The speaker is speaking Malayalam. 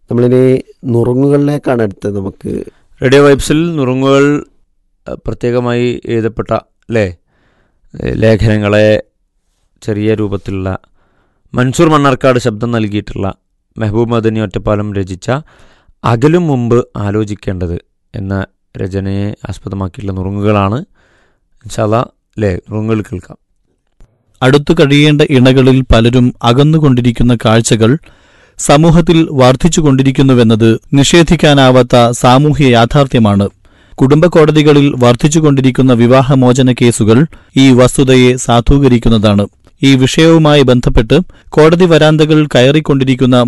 നമ്മളിനി നുറുങ്ങുകളിലേക്കാണ് അടുത്തത് നമുക്ക് റേഡിയോ വൈബ്സിൽ നുറുങ്ങുകൾ അഹ്, പ്രത്യേകമായി എഴുതപ്പെട്ട അല്ലേ ഏഹ്, ലേഖനങ്ങളെ ചെറിയ രൂപത്തിലുള്ള മൻസൂർ മണ്ണാർക്കാട് ശബ്ദം നൽകിയിട്ടുള്ള മെഹബൂബ് മദനി ഒറ്റപ്പാലം രചിച്ച അകലും മുമ്പ് ആലോചിക്കേണ്ടത് എന്ന രചനയെ ആസ്പദമാക്കിയിട്ടുള്ള നുറുങ്ങുകളാണ് ഇൻഷാല്ല അല്ലേ നുറുങ്ങുകൾ കേൾക്കാം അടുത്തു കഴിയേണ്ട ഇണകളിൽ പലരും അകന്നുകൊണ്ടിരിക്കുന്ന കാഴ്ചകൾ സമൂഹത്തിൽ വർദ്ധിച്ചുകൊണ്ടിരിക്കുന്നുവെന്നത് നിഷേധിക്കാനാവാത്ത സാമൂഹ്യ യാഥാർത്ഥ്യമാണ് കുടുംബ കോടതികളിൽ വർദ്ധിച്ചുകൊണ്ടിരിക്കുന്ന വിവാഹമോചന കേസുകൾ ഈ വസ്തുതയെ സാധൂകരിക്കുന്നതാണ് ഈ വിഷയവുമായി ബന്ധപ്പെട്ട് കോടതി വരാന്തകൾ കയറിക്കൊണ്ടിരിക്കുന്ന